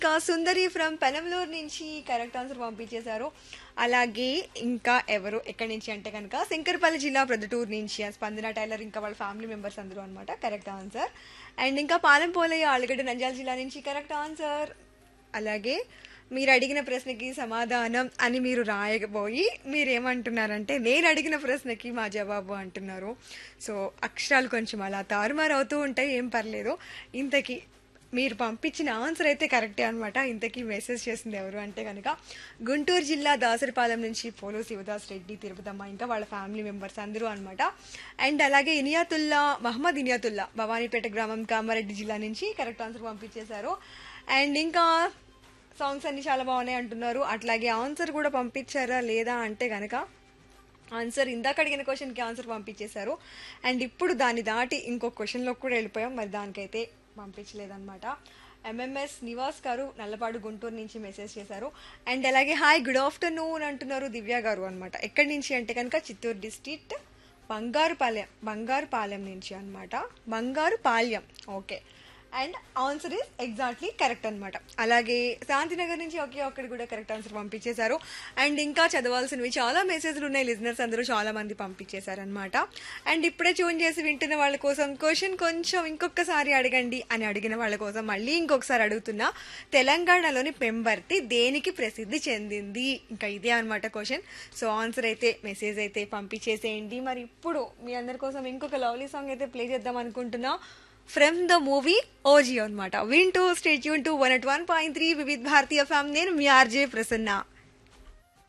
ఇంకా సుందరి ఫ్రమ్ పెనంలూరు నుంచి correct answer పంపించేశారు అలాగే ఇంకా ఎవరు ఎక్కడి నుంచి అంటే కనుక శంకరపల్లి జిల్లా ప్రొద్దుటూరు నుంచి ఆ స్పందన టైలర్ ఇంకా వాళ్ళ ఫ్యామిలీ మెంబర్స్ అందరూ అనమాట కరెక్ట్ ఆన్సర్ అండ్ ఇంకా పాలెం పోలయ్య ఆలుగడ్డ నంద్యాల జిల్లా నుంచి కరెక్ట్ ఆన్సర్ అలాగే మీరు అడిగిన ప్రశ్నకి సమాధానం అని మీరు రాయకపోయి మీరు ఏమంటున్నారంటే నేను అడిగిన ప్రశ్నకి మా జవాబు అంటున్నారు సో అక్షరాలు కొంచెం అలా తారుమారు అవుతూ ఉంటాయి ఏం పర్లేదు ఇంతకీ మీరు పంపించిన ఆన్సర్ అయితే కరెక్టే అనమాట ఇంతకీ మెసేజ్ చేసింది ఎవరు అంటే కనుక గుంటూరు జిల్లా దాసరిపాలెం నుంచి పోలు శివదాస్ రెడ్డి తిరుపతమ్మ ఇంకా వాళ్ళ ఫ్యామిలీ మెంబర్స్ అందరూ అనమాట అండ్ అలాగే ఇనియాతుల్లా మహమ్మద్ ఇనియాతుల్లా భవానీపేట గ్రామం కామారెడ్డి జిల్లా నుంచి కరెక్ట్ ఆన్సర్ పంపించేశారు అండ్ ఇంకా సాంగ్స్ అన్ని చాలా బాగున్నాయి అంటున్నారు అట్లాగే ఆన్సర్ కూడా పంపించారా లేదా అంటే కనుక ఆన్సర్ ఇందాక అడిగిన క్వశ్చన్కి ఆన్సర్ పంపించేశారు అండ్ ఇప్పుడు దాన్ని దాటి ఇంకో క్వశ్చన్లోకి కూడా వెళ్ళిపోయాం మరి దానికైతే పంపించలేదన్నమాట ఎంఎంఎస్ నివాస్ గారు నల్లపాడు గుంటూరు నుంచి మెసేజ్ చేశారు అండ్ అలాగే హాయ్ గుడ్ ఆఫ్టర్నూన్ అంటున్నారు దివ్య గారు అనమాట ఎక్కడి నుంచి అంటే కనుక చిత్తూరు డిస్ట్రిక్ట్ బంగారుపాలెం బంగారుపాలెం నుంచి అనమాట Bangarupalem okay and answer is exactly correct అనమాట అలాగే శాంతినగర్ నుంచి ఒకే ఒక్కటి కూడా కరెక్ట్ ఆన్సర్ పంపించేశారు అండ్ ఇంకా చదవాల్సినవి చాలా మెసేజ్లు ఉన్నాయి లిజనర్స్ అందరూ చాలా మంది పంపించేశారనమాట అండ్ ఇప్పుడే ట్యూన్ చేసి వింటున్న వాళ్ళ కోసం క్వశ్చన్ కొంచెం ఇంకొకసారి అడగండి అని అడిగిన వాళ్ళ కోసం మళ్ళీ ఇంకొకసారి అడుగుతున్నా తెలంగాణలోని పెంబర్తి దేనికి ప్రసిద్ధి చెందింది ఇంకా ఇదే అనమాట క్వశ్చన్ సో ఆన్సర్ అయితే మెసేజ్ అయితే పంపించేసేయండి మరి ఇప్పుడు మీ అందరి కోసం ఇంకొక లవ్లీ సాంగ్ అయితే ప్లే చేద్దాం అనుకుంటున్నా ఫ్రమ్ ద మూవీ ఓజీ అనమాట విన్ టు స్టేట్ యూన్ to one at one point three Vividh Bharati FM నేను మీ ఆర్జే ప్రసన్న